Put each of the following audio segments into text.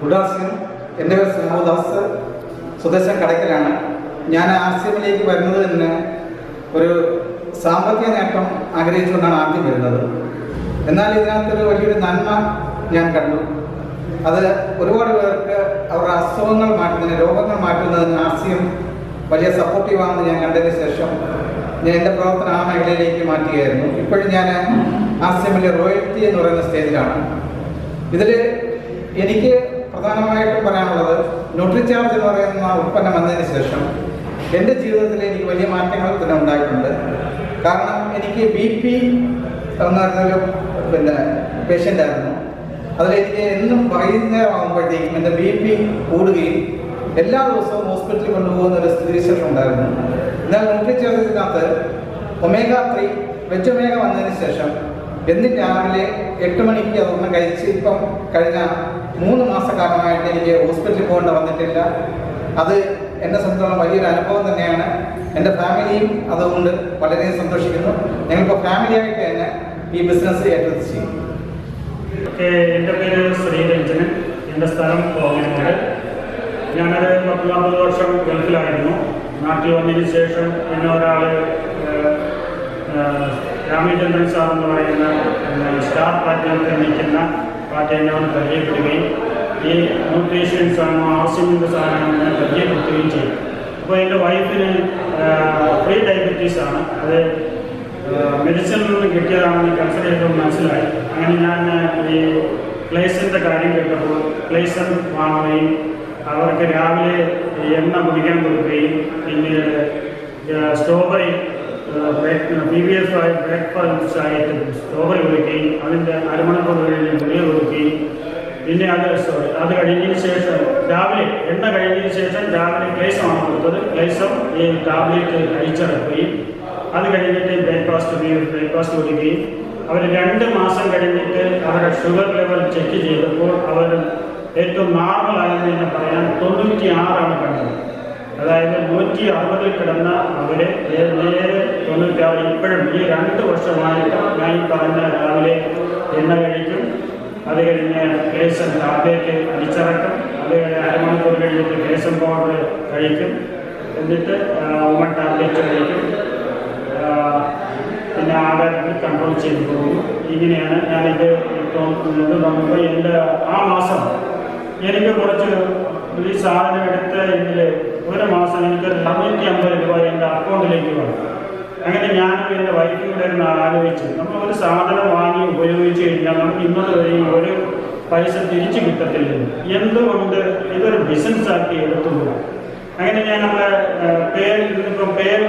good afternoon എൻ്റെ പേര് ശ്രീമോദാസ് സ്വദേശം കടയ്ക്കലാണ് ഞാൻ ആർ സി എമ്മിലേക്ക് വരുന്നത് തന്നെ ഒരു സാമ്പത്തിക നേട്ടം ആഗ്രഹിച്ചുകൊണ്ടാണ് ആദ്യം വരുന്നത് എന്നാൽ ഇതിനകത്തൊരു വലിയൊരു നന്മ ഞാൻ കണ്ടു അത് ഒരുപാട് പേർക്ക് അവരുടെ അസുഖങ്ങൾ മാറ്റുന്നതിന് രോഗങ്ങൾ മാറ്റുന്നതിന് ആർ സി എം വലിയ സപ്പോർട്ടീവാണെന്ന് ഞാൻ കണ്ടതിന് ശേഷം ഞാൻ എൻ്റെ പ്രവർത്തനം ആ മേഖലയിലേക്ക് മാറ്റുകയായിരുന്നു ഇപ്പോഴും ഞാൻ ആർ സി എമ്മിലെ റോയൽറ്റി എന്ന് പറയുന്ന സ്റ്റേജിലാണ് ഇതിൽ എനിക്ക് പ്രധാനമായിട്ടും പറയാനുള്ളത് ന്യൂട്രിചാർജ് എന്ന് പറയുന്ന ഉൽപ്പന്നം വന്നതിന് ശേഷം എൻ്റെ ജീവിതത്തിൽ എനിക്ക് വലിയ മാറ്റങ്ങൾ തന്നെ ഉണ്ടായിട്ടുണ്ട് കാരണം എനിക്ക് ബി പി എന്ന് പറയുന്നൊരു പിന്നെ പേഷ്യൻ്റ് ആയിരുന്നു അതിലെനിക്ക് എന്നും വൈകുന്നേരം ആകുമ്പോഴത്തേക്കും എൻ്റെ ബി പി കൂടുകയും എല്ലാ ദിവസവും ഹോസ്പിറ്റലിൽ കൊണ്ടുപോകുന്ന ഒരു സ്ഥിതിവിശേഷം ഉണ്ടായിരുന്നു എന്നാൽ ന്യൂട്രിചാർജിനകത്ത് ഒമേഗ ത്രീ വെജ് ഒമേഗ വന്നതിന് ശേഷം എന്നും രാവിലെ എട്ട് മണിക്ക് അതൊന്ന് കഴിച്ച് ഇപ്പം കഴിഞ്ഞ മൂന്ന് മാസക്കാലമായിട്ട് എനിക്ക് ഹോസ്പിറ്റലിൽ പോകേണ്ട വന്നിട്ടില്ല അത് എന്നെ സംബന്ധിച്ചോളം വലിയൊരു അനുഭവം തന്നെയാണ് എൻ്റെ ഫാമിലിയും അതുകൊണ്ട് വളരെ സന്തോഷിക്കുന്നു ഞങ്ങളിപ്പോൾ ഫാമിലിയായിട്ട് തന്നെ ഈ ബിസിനസ് ഏറ്റെടുത്ത് ചെയ്യും ഓക്കെ, എൻ്റെ പേര് ശ്രീരഞ്ജനൻ എൻ്റെ സ്ഥലം കോങ്ങനൂര് ഞാനൊരു പത്ത് നാൽപ്പത് വർഷം ഗൾഫിലായിരുന്നു നാട്ടിൽ വന്നതിന് ശേഷം പിന്നെ ഒരാൾ രാമചന്ദ്രൻ സാർ എന്ന് പറയുന്ന പിന്നെ സ്റ്റാർ പാർട്ടിയിൽ നിൽക്കുന്ന പാർട്ടി എന്നെ വന്ന് പരിചയപ്പെടുകയും ഈ ന്യൂട്രീഷ്യൻസ് ആണോ ആവശ്യമിൻ്റെ സാധനമാണ് ഞാൻ പരിചയപ്പെടുത്തുകയും ചെയ്യും അപ്പോൾ എൻ്റെ വൈഫിന് ഫ്രീ ഡയബറ്റീസ് ആണ് അത് മെഡിസിനിൽ നിന്ന് കിട്ടിയതാണെന്ന് കൺസിഡർ ചെയ്തപ്പോൾ മനസ്സിലായി അങ്ങനെ ഞാൻ ഈ പ്ലേസിൻ്റെ കാര്യം കേട്ടപ്പോൾ പ്ലേസൺ വാങ്ങുകയും അവർക്ക് രാവിലെ എണ്ണ കുടിക്കാൻ കൊടുക്കുകയും പിന്നീട് സ്ട്രോബെറി പി ബി എഫ് ആയി ബ്രേക്ക്ഫാസ്റ്റ് ആയിട്ട് സ്ട്രോബെറി കൊടുക്കുകയും അതിൻ്റെ അരമണിക്കൂർ കഴിഞ്ഞ് ഗുളിക കൊടുക്കുകയും പിന്നെ അത് സോറി അത് കഴിഞ്ഞതിന് ശേഷം രാവിലെ എണ്ണ കഴിഞ്ഞതിന് ശേഷം രാവിലെ ക്ലേസമാണ് കൊടുത്തത് ക്ലേസം ഈ ടാബ്ലറ്റ് കഴിച്ചിറക്കുകയും അത് കഴിഞ്ഞിട്ട് ബ്രേക്ക്ഫാസ്റ്റ് ബ്രേക്ക്ഫാസ്റ്റ് കൊടുക്കുകയും അവർ രണ്ട് മാസം കഴിഞ്ഞിട്ട് അവരുടെ ഷുഗർ ലെവൽ ചെക്ക് ചെയ്തപ്പോൾ അവർ ഏറ്റവും നോർമൽ ആയെന്ന് തന്നെ പറയാൻ തൊണ്ണൂറ്റി ആറാണ് കണ്ടത് അതായത് നൂറ്റി അറുപതിൽ കിടന്ന അവരെ നേരെ തൊണ്ണൂറ്റി ആറ് ഇപ്പോഴും ഈ രണ്ട് വർഷമായിട്ട് ഞാൻ ഈ പറഞ്ഞ രാവിലെ എണ്ണ കഴിക്കും അത് കഴിഞ്ഞ് കേസൻ ടാബ്ലറ്റ് അടിച്ചിറക്കും അത് കഴിഞ്ഞ് അരമണിക്കൂർ കഴിഞ്ഞിട്ട് കേസൻ പൗഡർ കഴിക്കും എന്നിട്ട് ഉമൺ ടാബ്ലറ്റ് കഴിക്കും ആ, പിന്നെ ആഹാരത്തിൽ കൺട്രോൾ ചെയ്ത് പോകും ഇങ്ങനെയാണ് ഞാനിത് ഇപ്പം ഇത് നമുക്ക് എൻ്റെ ആ മാസം എനിക്ക് കുറച്ച് ഈ സാധനം എടുത്ത് ഇതിൽ ഒരു മാസം എനിക്ക് നാനൂറ്റി അമ്പത് രൂപ എൻ്റെ അക്കൗണ്ടിലേക്ക് വന്നു അങ്ങനെ ഞാനും എൻ്റെ വൈഫും കൂടെ ഒന്ന് ആലോചിച്ചു നമ്മൾ ഒരു സാധനം വാങ്ങി ഉപയോഗിച്ച് കഴിഞ്ഞാൽ നമുക്ക് ഇന്നത് വരെ ഒരു പൈസ തിരിച്ചു കിട്ടത്തില്ല എന്തുകൊണ്ട് ഇതൊരു ബിസിനസ് ആക്കി എടുത്തുകൂടാ അങ്ങനെ ഞാൻ നമ്മുടെ ഏഹ്, പേര് ഇതിപ്പം പേര്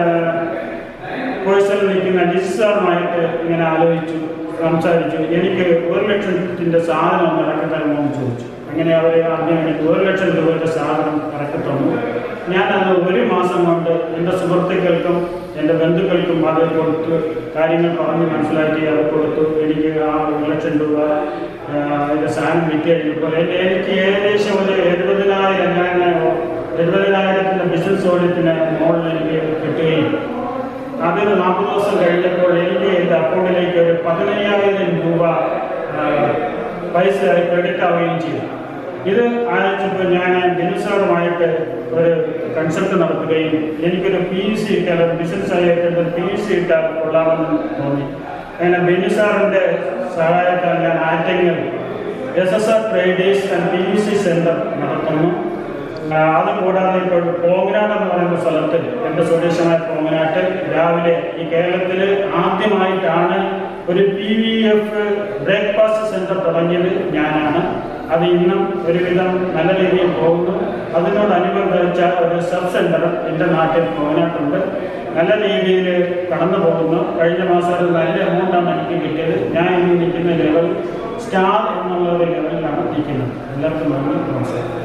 പേഴ്സണിൽ നിൽക്കുന്ന ഡിസാറുമായിട്ട് ഇങ്ങനെ ആലോചിച്ചു സംസാരിച്ചു എനിക്ക് ഒരു ലക്ഷത്തിൻ്റെ സാധനം ഒന്ന് ഇറക്കി തരുമോ എന്ന് ചോദിച്ചു അങ്ങനെ അവർ ആദ്യം എനിക്ക് ഒരു ലക്ഷം രൂപയുടെ സാധനം ഇറക്കി തന്നു ഞാനത് ഒരു മാസം കൊണ്ട് എൻ്റെ സുഹൃത്തുക്കൾക്കും എൻ്റെ ബന്ധുക്കൾക്കും അത് കൊടുത്ത് കാര്യങ്ങൾ പറഞ്ഞ് മനസ്സിലാക്കി അത് കൊടുത്തു എനിക്ക് ആ ഒരു ലക്ഷം രൂപ ആ, അതിൻ്റെ സാധനം വിറ്റ് കഴിഞ്ഞപ്പോൾ എൻ്റെ എനിക്ക് ഏകദേശം ഒരു എഴുപതിനായിരം ഞാൻ എഴുപതിനായിരത്തിൻ്റെ ബിസിനസ് ഓഡിറ്റിന് മുകളിൽ എനിക്ക് കിട്ടുകയും അതിന് നാൽപ്പത് ദിവസം കഴിഞ്ഞപ്പോൾ എനിക്ക് എൻ്റെ അക്കൗണ്ടിലേക്ക് ഒരു പതിനയ്യായിരം രൂപ ആ, പൈസ ക്രെഡിറ്റ് ആവുകയും ചെയ്തു ഇത് അയച്ചപ്പോൾ ഞാൻ ബിനുസാറുമായിട്ട് ഒരു കൺസൾട്ട് നടത്തുകയും എനിക്കൊരു പി സി ഇട്ടാൽ ഒരു ബിസിനസ് ആയിട്ട് ഒരു പി സി ഇട്ടാൽ കൊള്ളാമെന്ന് തോന്നി അങ്ങനെ ബിനുസാറിൻ്റെ സഹായത്താൽ ഞാൻ ആറ്റങ്ങൾ S S R traders and P V C centre നടത്തുന്നു ആ, അത് കൂടാതെ ഇപ്പോൾ കോങ്ങനാട് എന്ന് പറയുന്ന സ്ഥലത്ത് എൻ്റെ സ്വദേശമായ കോങ്ങനാട്ട് രാവിലെ ഈ കേരളത്തിൽ ആദ്യമായിട്ടാണ് ഒരു P V F breakfast centre തുടങ്ങിയത് ഞാനാണ് അത് ഇന്നും ഒരുവിധം നല്ല രീതിയിൽ പോകുന്നു അതിനോടനുബന്ധിച്ച ഒരു സബ് സെൻറ്റർ എൻ്റെ നാട്ടിൽ കോങ്ങനാട്ടുണ്ട് നല്ല രീതിയിൽ കടന്നു പോകുന്നു കഴിഞ്ഞ മാസം ഒരു നല്ല എമൗണ്ടാണ് എനിക്ക് കിട്ടിയത് ഞാൻ ഇന്ന് നിൽക്കുന്ന ലെവൽ സ്റ്റാർ എന്നുള്ള ഒരു ലെവലിലാണ് നിൽക്കുന്നത് എല്ലാവർക്കും നന്ദി നമസ്കാരം